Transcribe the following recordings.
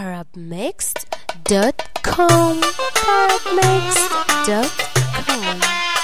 arabmixed.com arabmixed.com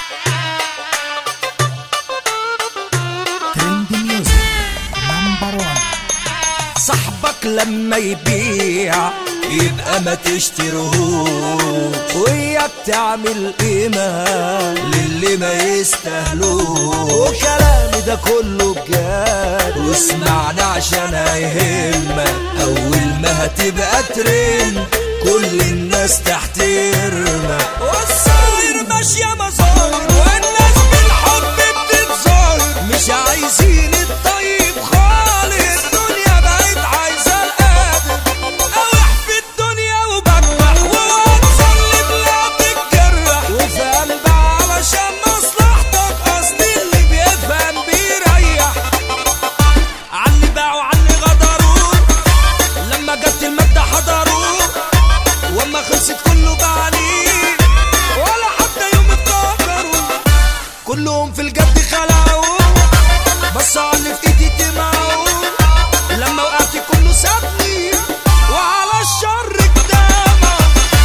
ترند ميوزك نمبر 1 صاحبك لما يبيع يبقى ما تشتريهوش وياك تعمل قيمة للي ما يستاهلوش وكلامي ده كله بجد واسمعنا عشان هيهمك أول ما هتبقى ترند كل الناس تحترمك والصاير ماشية مظاهر والناس بالحب بتتظاهر مش عايزين الطيب خالص الدنيا بقت عايزة القادر أوح في الدنيا وبكبح وهتصلب لا تتجرح وفهم بقى علشان مصلحتك أصل اللي بيفهم بيريح عني باعوا عني غدروا لما جت المادة حضروا واما خلصت كله بعليه ولا حتى يوم افتكروا كلهم في الجد خلعوا بس على اللي في ايدي تمعوا لما وقعت كله سابني وعلى الشر قدامه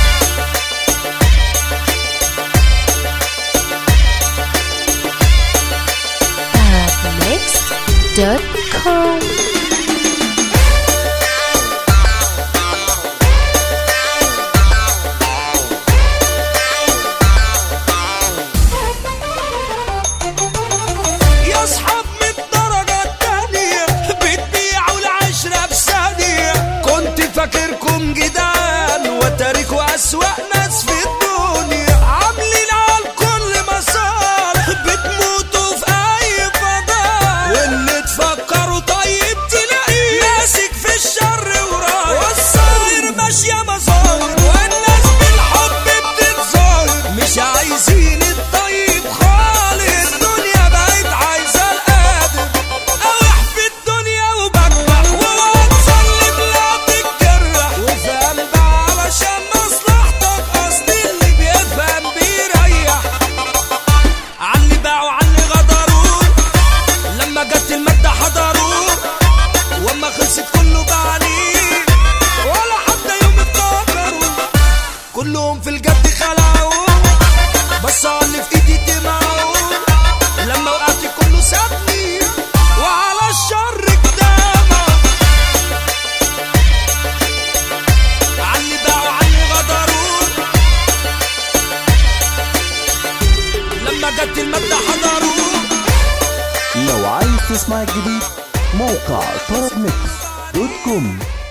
arabmixed.com يا اصحاب من الدرجة التانية بتبيعوا العشرة بثانية كنت فاكركم جدعان وتاركوا أسوأ ناس في الدنيا عاملين على الكل مسار بتموتوا في أي فضاء واللي تفكروا طيب تلاقيه ماسك في الشر وراه والصاير ماشية مظاهر والناس بالحب بتتظاهر مش عايزين الطيب خالص الدنيا بقت عايزة القادر أوح في الدنيا وبكبح وهتصلب لا تتجرح وفهم بقى علشان مصلحتك أصل اللي بيفهم بيريح عني باعوا عني غدروا لما جت المادة حضروا واما خلصت كله بعليه ولا حتى يوم افتكروا كلهم في الجد خلعوا بس على اللي في ايدي تمعوا لما وقعت كله سابني وعلى الشر قدامه عني باعوا عني غدروا لما جت المادة حضروا لو عايز تسمع الجديد موقع طرب ميكس دوت كوم